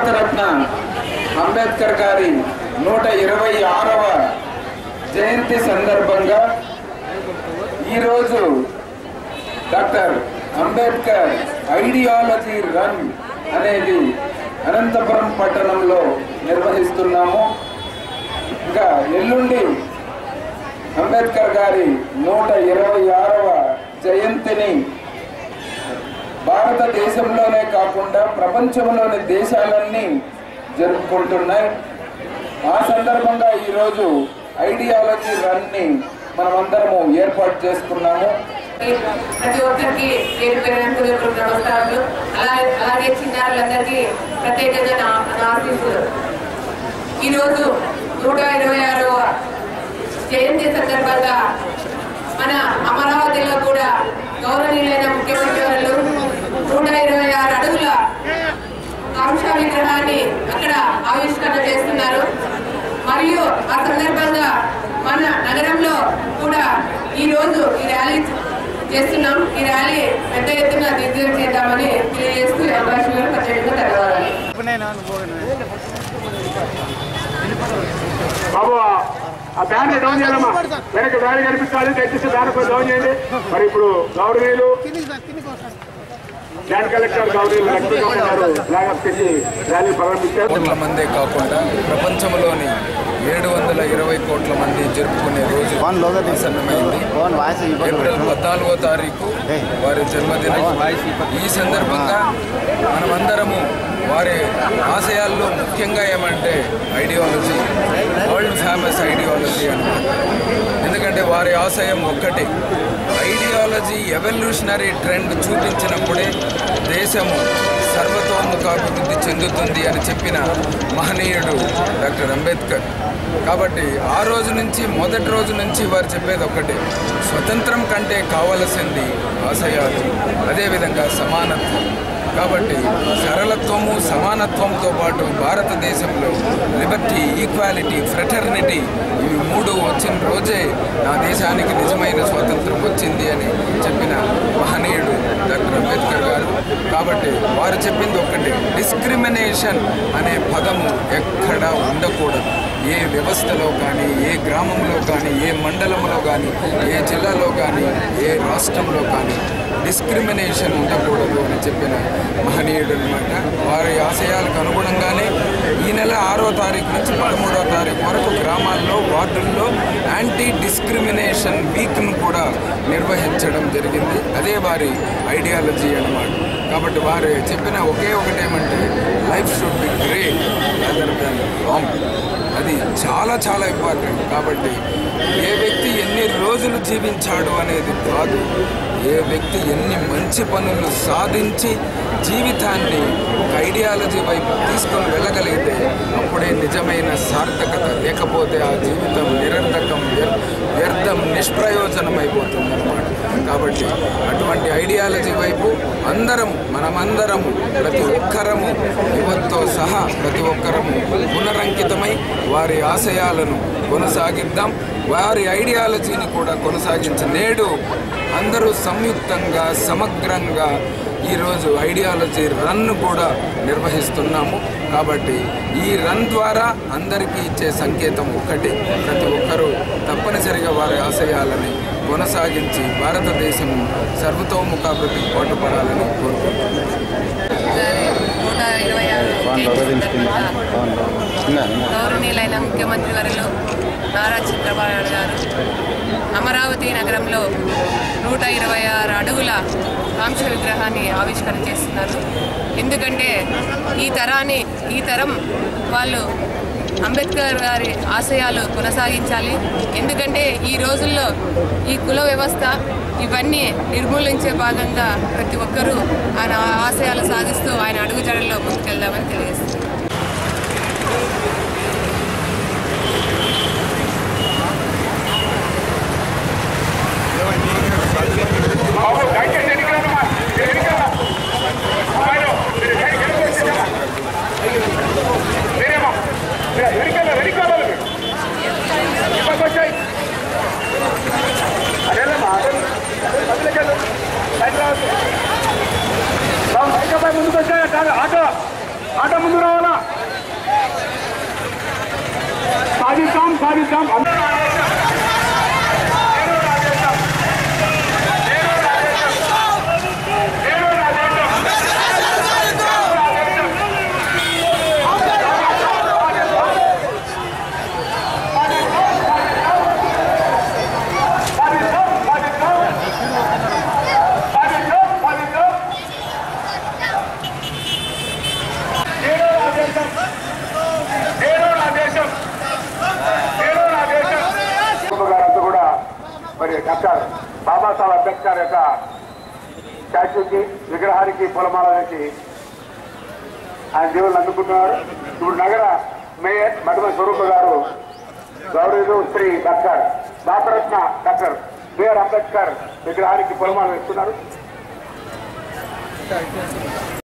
భారతరత్న అంబేద్కర్ గారి నూట ఇరవై ఆరవ జయంతి సందర్భంగా ఈరోజు డాక్టర్ అంబేద్కర్ ఐడియాలజీ రన్ అనేది అనంతపురం పట్టణంలో నిర్వహిస్తున్నాము ఇంకా ఎల్లుండి అంబేద్కర్ గారి నూట ఇరవై ఆరవ జయంతిని భారతదేశంలోనే కాకుండా ప్రపంచంలోని దేశాలన్నీ జరుపుకుంటున్నాయి ఆ సందర్భంగా ఈరోజు ఐడియాలజీ రన్ని మనమందరము ఏర్పాటు చేసుకున్నాము ప్రతి ఒక్కరికి పేరు పేరు నమస్కారాలు అలాగే అలాగే చిన్నారులందరికీ ప్రత్యేకంగా నా నా ఆశీస్సులు ఈరోజు నూట ఇరవై ఆరవ జయంతి సందర్భంగా మన అమరావతిలో కూడా గౌరవనీయులైన ముఖ్యమంత్రి వారు నూట ఇరవై ఆరు అడుగుల కాంక్ష విగ్రహాన్ని అక్కడ ఆవిష్కరణ చేస్తున్నారు మరియు ఆ సందర్భంగా మన నగరంలో కూడా ఈ రోజు ఈ ర్యాలీ చేస్తున్నాం ఈ ర్యాలీ పెద్ద ఎత్తున దిగ్విజయం చేద్దామని తెలియజేస్తూ ఈ అవకాశం ఇవ్వడం ప్రత్యేకంగా ధన్యవాదాలు బాబు ఆ బ్యానర్ డౌన్ చేయాలమ్మా వెనక బ్యానర్ కనిపించాలి దయచేసి బ్యానర్ కొంచెం డౌన్ చేయండి మరి ఇప్పుడు గౌరవీయులు జాయింట్ కలెక్టర్ గౌరవీయులు లక్ష్మీకాంత్ గారు ఫ్లాగ్ ఆఫ్ చేసి ర్యాలీ ప్రారంభించారు కోట్ల మందే కాకుండా ప్రపంచంలోని ఏడు వందల ఇరవై కోట్ల మంది జరుపుకునే రోజు ఆసన్నమైంది ఏప్రిల్ పద్నాలుగో తారీఖు వారి జన్మదినం ఈ సందర్భంగా మనమందరము వారి ఆశయాల్లో ముఖ్యంగా ఏమంటే ఐడియాలజీ వరల్డ్ ఫేమస్ ఐడియాలజీ అన్నమాట ఎందుకంటే వారి ఆశయం ఒక్కటే ఐడియాలజీ ఎవల్యూషనరీ ట్రెండ్ చూపించినప్పుడే దేశము సర్వతోముఖాభివృద్ధి చెందుతుంది అని చెప్పిన మహనీయుడు డాక్టర్ అంబేద్కర్ కాబట్టి ఆ రోజు నుంచి మొదటి రోజు నుంచి వారు చెప్పేది ఒకటే స్వతంత్రం కంటే కావలసింది ఆశయాలు అదేవిధంగా సమానత్వం కాబట్టి సరళత్వము సమానత్వంతో పాటు భారతదేశంలో లిబర్టీ ఈక్వాలిటీ ఫ్రెటర్నిటీ ఇవి మూడు వచ్చిన రోజే నా దేశానికి నిజమైన స్వాతంత్రం వచ్చింది అని చెప్పిన మహనీయుడు డాక్టర్ అంబేద్కర్ గారు కాబట్టి వారు చెప్పింది ఒకటి డిస్క్రిమినేషన్ అనే పదము ఎక్కడా ఉండకూడదు ఏ వ్యవస్థలో కానీ ఏ గ్రామంలో కానీ ఏ మండలంలో కానీ ఏ జిల్లాలో కానీ ఏ రాష్ట్రంలో కానీ డిస్క్రిమినేషన్ ఉండకూడదు అని చెప్పిన మహనీయుడు అనమాట వారి ఆశయాలకు అనుగుణంగానే ఈ నెల ఆరో తారీఖు నుంచి పదమూడో తారీఖు వరకు గ్రామాల్లో వార్డుల్లో యాంటీ డిస్క్రిమినేషన్ వీక్ను కూడా నిర్వహించడం జరిగింది అదే వారి ఐడియాలజీ అన్నమాట కాబట్టి వారు చెప్పిన ఒకే ఒకటి ఏమంటే life should be great other than wrong అది చాలా చాలా ఇంపార్టెంట్ కాబట్టి ఏ వ్యక్తి ఎన్ని రోజులు జీవించాడు అనేది కాదు ఏ వ్యక్తి ఎన్ని మంచి పనులు సాధించి జీవితాన్ని ఒక ఐడియాలజీ వైపు తీసుకొని వెళ్ళగలిగితే అప్పుడే నిజమైన సార్థకత లేకపోతే ఆ జీవితం నిరర్ధకం వ్య- వ్యర్థం నిష్ప్రయోజనం అయిపోతుంది అనమాట కాబట్టి అటువంటి ఐడియాలజీ వైపు అందరం మనమందరము ప్రతి ఒక్కరము యువతతో సహా ప్రతి ఒక్కరము పునరంకితమై వారి ఆశయాలను కొనసాగిద్దాం వారి ఐడియాలజీని కూడా కొనసాగించి నేడు అందరూ సంయుక్తంగా సమగ్రంగా ఈరోజు ఐడియాలజీ రన్ కూడా నిర్వహిస్తున్నాము కాబట్టి ఈ రన్ ద్వారా అందరికీ ఇచ్చే సంకేతం ఒక్కటే ప్రతి ఒక్కరూ తప్పనిసరిగా వారి ఆశయాలని కొనసాగించి భారతదేశం సర్వతోముఖాభివృద్ధికి పాటుపడాలని కోరుకుంటున్నాను నూట ఇరవై ఆరు జయంతి సందర్భంగా గౌరవనీయులైన ముఖ్యమంత్రి వర్యులు నారా చంద్రబాబు నాయుడు గారు అమరావతి నగరంలో నూట ఇరవై ఆరు అడుగుల కాంక్ష విగ్రహాన్ని ఆవిష్కరణ చేస్తున్నారు ఎందుకంటే ఈ తరాన్ని ఈ తరం వాళ్ళు అంబేద్కర్ గారి ఆశయాలు కొనసాగించాలి ఎందుకంటే ఈ రోజుల్లో ఈ కుల వ్యవస్థ ఇవన్నీ నిర్మూలించే భాగంగా ప్రతి ఒక్కరూ ఆయన ఆశయాలు సాధిస్తూ ఆయన అడుగుజాడల్లో ముందుకెళ్దామని తెలియజేస్తున్నారు బాబు దయచేసి ఎన్నికలమ్మా మీరు ఎన్నికల అమ్మాయిలు మీరు సైడ్ గెలిపేసేసారా మీరేమో మీరు ఎన్నికల ఎన్నికలు ఇప్పటికి వచ్చాయి అదేలమ్మా అదే బదిలీకెళ్ళు సైడ్ రావచ్చు రావు, సైకిల్ పై ముందుకు వచ్చాయి కాదు ఆటో ఆటో ముందు రావాలా సాధిస్తాం అందరూ గారంతా కూడా మరి డాక్టర్ బాబాసాహెబ్ అంబేద్కర్ యొక్క స్టాచ్యూకి విగ్రహానికి పూలమాల వేసి ఆయన దేవుళ్ళు అందుకుంటున్నారు ఇప్పుడు నగర మేయర్ మఠమ స్వరూప గారు గౌరవ Shri doctor Bharat Ratna doctor BR Ambedkar విగ్రహానికి పూలమాల వేస్తున్నారు